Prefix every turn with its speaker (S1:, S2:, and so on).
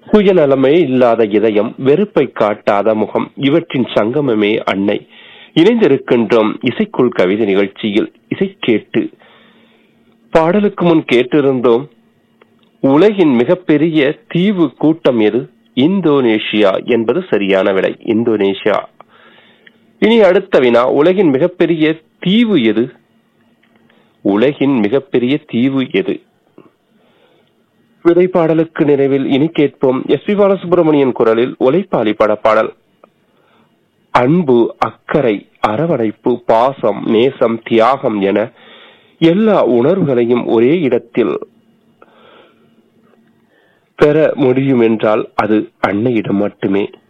S1: சுயநலமே இல்லாத இதயம் வெறுப்பை காட்டாத முகம் இவற்றின் சங்கமமே அன்னை இணைந்திருக்கின்றோம் இசைக்குள் கவிதை நிகழ்ச்சியில் இசை கேட்டு பாடலுக்கு முன் கேட்டிருந்தோம் உலகின் மிகப்பெரிய தீவு கூட்டம் எது இந்தோனேஷியா என்பது சரியான விடை இந்தோனேஷியா இனி அடுத்த வினா உலகின் மிகப்பெரிய தீவு எது உலகின் மிகப்பெரிய தீவு எது விடை பாடலுக்கு நிறைவில் இனி கேட்போம் எஸ் பி பாலசுப்ரமணியன் குரலில் உழைப்பாளி பட பாடல் அன்பு அக்கறை அரவணைப்பு பாசம் நேசம் தியாகம் என எல்லா உணர்வுகளையும் ஒரே இடத்தில் பெற முடியும் என்றால் அது அன்னையிடம் மட்டுமே